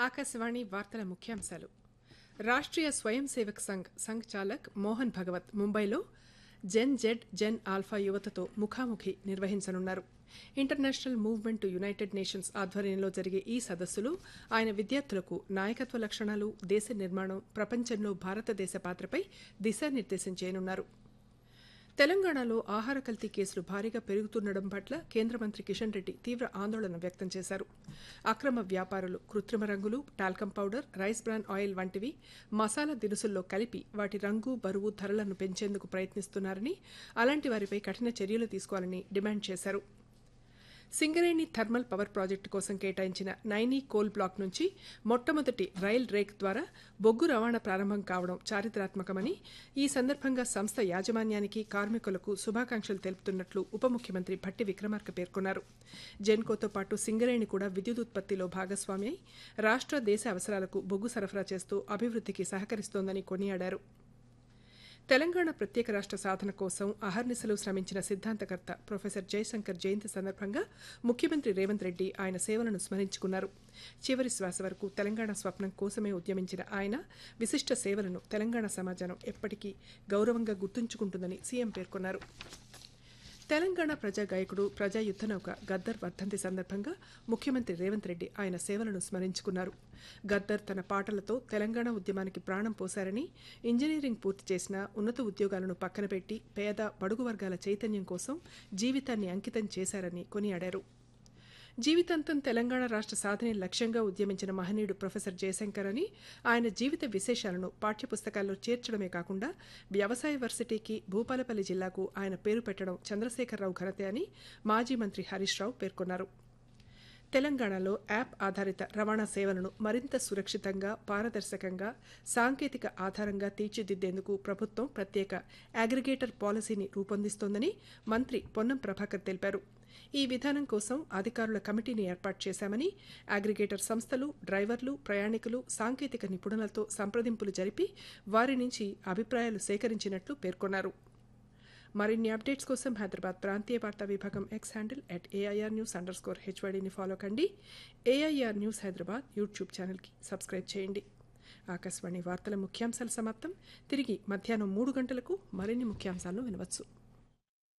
ఆకాశవాణి వార్తల ముఖ్యాంశాలు రాష్ట్రీయ స్వయం సేవక్ సంఘ్ సంఘ్ చాలక్ మోహన్ భగవత్ ముంబైలో జెన్ జెడ్ జెన్ ఆల్ఫా యువతతో ముఖాముఖి నిర్వహించనున్నారు international movement to United Nations ఆధ్వర్యంలో జరిగే ఈ సదస్సులో ఆయన విద్యార్థులకు నాయకత్వ లక్షణాలు దేశ నిర్మాణం ప్రపంచంలో భారతదేశ పాత్రపై దిశానిర్దేశం చేయనున్నారు తెలంగాణలో ఆహార కల్తీ కేసులు భారీగా పెరుగుతుండడం పట్ల కేంద్ర మంత్రి కిషన్ రెడ్డి తీవ్ర ఆందోళన వ్యక్తం చేశారు అక్రమ వ్యాపారులు కృత్రిమ రంగులు talcum powder rice bran oil వంటివి మసాలా దినుసుల్లో కలిపి వాటి రంగు బరువు ధరలను పెంచేందుకు ప్రయత్నిస్తున్నారని అలాంటి వారిపై కఠిన చర్యలు తీసుకోవాలని డిమాండ్ చేశారు సింగరేణి థర్మల్ పవర్ ప్రాజెక్టు కోసం కేటాయించిన నైనీ కోల్ బ్లాక్ నుంచి మొట్టమొదటి రైల్ రేక్ ద్వారా బొగ్గు రవాణా ప్రారంభం కావడం చారిత్రాత్మకమని ఈ సందర్భంగా సంస్థ యాజమాన్యానికి కార్మికులకు శుభాకాంక్షలు తెలుపుతున్నట్లు ఉప ముఖ్యమంత్రి భట్టి విక్రమార్క పేర్కొన్నారు జెన్కోతో పాటు సింగరేణి కూడా విద్యుత్ ఉత్పత్తిలో భాగస్వామి అయి రాష్ట్ర దేశ అవసరాలకు బొగ్గు సరఫరా చేస్తూ అభివృద్ధికి సహకరిస్తోందని కొనియాడారు తెలంగాణ ప్రత్యేక రాష్ట్ర సాధన కోసం అహర్నిశలు శ్రమించిన సిద్ధాంతకర్త ప్రొఫెసర్ జయశంకర్ జయంతి సందర్భంగా ముఖ్యమంత్రి రేవంత్ రెడ్డి ఆయన సేవలను స్మరించుకున్నారు చివరి శ్వాస వరకు తెలంగాణ స్వప్నం కోసమే ఉద్యమించిన ఆయన విశిష్ట సేవలను తెలంగాణ సమాజం ఎప్పటికీ గౌరవంగా గుర్తుంచుకుంటుందని సీఎం పేర్కొన్నారు తెలంగాణ ప్రజా గాయకుడు ప్రజా యుద్ధనౌక గద్దర్ వర్ధంతి సందర్భంగా ముఖ్యమంత్రి రేవంత్ రెడ్డి ఆయన సేవలను స్మరించుకున్నారు గద్దర్ తన పాటలతో తెలంగాణ ఉద్యమానికి ప్రాణం పోశారని ఇంజనీరింగ్ పూర్తి చేసిన ఉన్నత ఉద్యోగాలను పక్కన పెట్టి పేద బడుగు వర్గాల చైతన్యం కోసం జీవితాన్ని అంకితం చేశారని కొనియాడారు జీవితాంతం తెలంగాణ రాష్ట్ర సాధనే లక్ష్యంగా ఉద్యమించిన మహనీయుడు ప్రొఫెసర్ జయశంకర్ అని ఆయన జీవిత విశేషాలను పాఠ్యపుస్తకాల్లో చేర్చడమే కాకుండా వ్యవసాయ వర్సిటీకి భూపాలపల్లి జిల్లాకు ఆయన పేరు పెట్టడం చంద్రశేఖరరావు ఘనతే అని మాజీ మంత్రి హరీష్ రావు పేర్కొన్నారు తెలంగాణలో యాప్ ఆధారిత రవాణా సేవలను మరింత సురక్షితంగా పారదర్శకంగా సాంకేతిక ఆధారంగా తీర్చిదిద్దేందుకు ప్రభుత్వం ప్రత్యేక అగ్రిగేటర్ పాలసీని రూపొందిస్తోందని మంత్రి పొన్నం ప్రభాకర్ తెలిపారు ఈ విధానం కోసం అధికారుల కమిటీని ఏర్పాటు చేశామని అగ్రిగేటర్ సంస్థలు డ్రైవర్లు ప్రయాణికులు సాంకేతిక నిపుణులతో సంప్రదింపులు జరిపి వారి నుంచి అభిప్రాయాలు సేకరించినట్లు పేర్కొన్నారు మరిన్ని అప్డేట్స్ కోసం హైదరాబాద్ ప్రాంతీయ వార్తా విభాగం X handle at AIR news underscore హెచ్వైడీని ఫాలో కండి ఏఐఆర్ న్యూస్ హైదరాబాద్ యూట్యూబ్ ఛానల్కి సబ్స్క్రైబ్ చేయండి ఆకాశవాణి వార్తల ముఖ్యాంశాలు సమాప్తం తిరిగి మధ్యాహ్నం మూడు గంటలకు మరిన్ని ముఖ్యాంశాలను వినవచ్చు